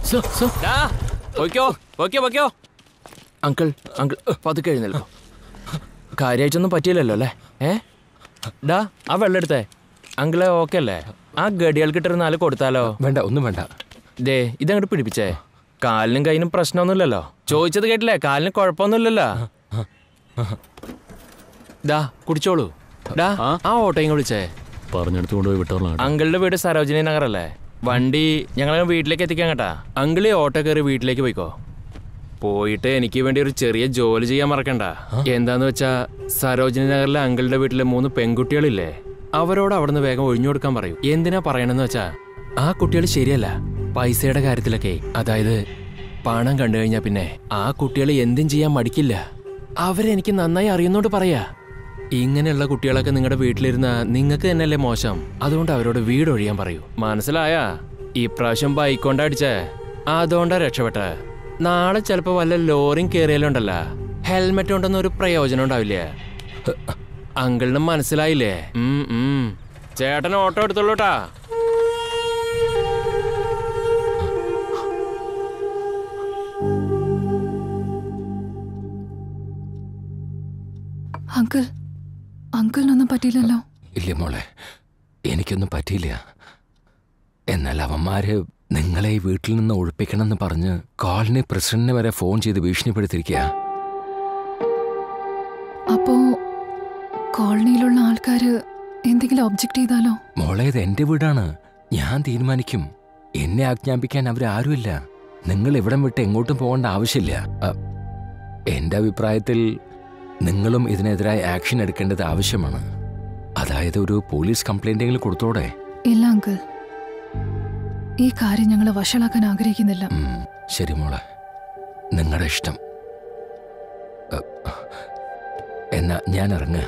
ഡാ, പൊയ്ക്കോ പൊയ്ക്കോ പൊയ്ക്കോ അങ്കിൾ അങ്കിൾ പതുക്കെ എഴുന്നേൽക്കോ കാര്യമായിട്ടൊന്നും പറ്റിയില്ലല്ലോ അല്ലേ ഏ ഡാ ആ വെള്ളം എടുത്തേ അങ്കിളെ ഓക്കെ അല്ലേ ആ ഗഡികൾക്ക് ഇട്ടൊരു നാല് കൊടുത്താലോ വേണ്ട ഒന്നും വേണ്ട ദേ ഇതങ്ങോട്ട് പിടിപ്പിച്ചേ കാലിനും കൈനും പ്രശ്നമൊന്നുമില്ലല്ലോ ചോദിച്ചത് കേട്ടില്ലേ കാലിന് കുഴപ്പമൊന്നുമില്ലല്ലോ ഡാ കുടിച്ചോളൂ ഡാ ആ ഓട്ടോയും വിളിച്ചേ പറഞ്ഞെടുത്ത് കൊണ്ടുപോയി വിട്ടോളാം അങ്കിളുടെ വീട് സരോജിനി നഗറല്ലേ വണ്ടി ഞങ്ങൾ വീട്ടിലേക്ക് എത്തിക്കാൻ കേട്ടാ അങ്കിൾ ഈ ഓട്ടോ കയറി വീട്ടിലേക്ക് പോയിക്കോ പോയിട്ട് എനിക്ക് വേണ്ടി ഒരു ചെറിയ ജോലി ചെയ്യാൻ മറക്കണ്ട എന്താന്ന് വെച്ചാ സരോജിനി നഗറിലെ അങ്കിളുടെ വീട്ടിലെ മൂന്ന് പെൺകുട്ടികളില്ലേ അവരോട് അവിടുന്ന് വേഗം ഒഴിഞ്ഞു കൊടുക്കാൻ പറയൂ എന്തിനാ പറയണെന്ന് വെച്ചാ ആ കുട്ടികൾ ശരിയല്ല പൈസയുടെ കാര്യത്തിലൊക്കെ അതായത് പണം കണ്ടു കഴിഞ്ഞാ പിന്നെ ആ കുട്ടികൾ എന്തും ചെയ്യാൻ മടിക്കില്ല അവരെനിക്ക് നന്നായി അറിയുന്നോണ്ട് പറയാ ഇങ്ങനെയുള്ള കുട്ടികളൊക്കെ നിങ്ങളുടെ വീട്ടിലിരുന്ന നിങ്ങൾക്ക് തന്നെയല്ലേ മോശം അതുകൊണ്ട് അവരോട് വീട് ഒഴിയാൻ പറയൂ മനസ്സിലായാ ഇപ്രാവശ്യം ബൈക്ക് കൊണ്ടാ അടിച്ചേ അതുകൊണ്ടാ രക്ഷപ്പെട്ടെ നാളെ ചിലപ്പോ വല്ല ലോറിയും കയറിയാലുണ്ടല്ല ഹെൽമെറ്റ് കൊണ്ടൊന്നും ഒരു പ്രയോജനം ഉണ്ടാവില്ലേ അങ്കിളിന് മനസ്സിലായില്ലേ ഉം, ഉം. ചേട്ടൻ ഓട്ടോ എടുത്തോളൂട്ടാ അങ്കിൾ അങ്കിളിനൊന്നും പറ്റിയില്ലല്ലോ ഇല്ല മോളെ എനിക്കൊന്നും പറ്റിയില്ല എന്നാൽ അവന്മാര് നിങ്ങളെ ഈ വീട്ടിൽ നിന്ന് ഒഴിപ്പിക്കണമെന്ന് പറഞ്ഞ് കോളനി പ്രസിഡന്റിനെ വരെ ഫോൺ ചെയ്ത് ഭീഷണിപ്പെടുത്തിയിരിക്കുക അപ്പോ കോളനിയിലുള്ള ആൾക്കാര് എന്തെങ്കിലും ഒബ്ജക്റ്റ് ചെയ്താലോ മോളെ ഇത് എന്റെ വീടാണ് ഞാൻ തീരുമാനിക്കും എന്നെ ആജ്ഞാപിക്കാൻ അവരാരുമില്ല നിങ്ങൾ ഇവിടം വിട്ട് എങ്ങോട്ടും പോകേണ്ട ആവശ്യമില്ല അ, എന്റെ അഭിപ്രായത്തിൽ നിങ്ങളും ഇതിനെതിരായി ആക്ഷൻ എടുക്കേണ്ടത് ആവശ്യമാണ് അതായത് ഒരു പോലീസ് കംപ്ലൈന്റെങ്കിലും കൊടുത്തോടെ ഇല്ല അങ്കിൾ ഈ കാര്യം ഞങ്ങൾ വഷളാക്കാൻ ആഗ്രഹിക്കുന്നില്ല ഉം, ശരി മോളെ നിങ്ങളുടെ ഇഷ്ടം അ, എന്നാ ഞാൻ ഇറങ്ങുക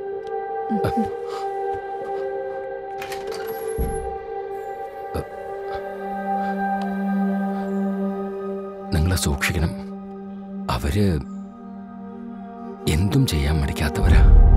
നിങ്ങളെ സൂക്ഷിക്കണം അവര് എന്തും ചെയ്യാൻ മടിക്കാത്തവരാ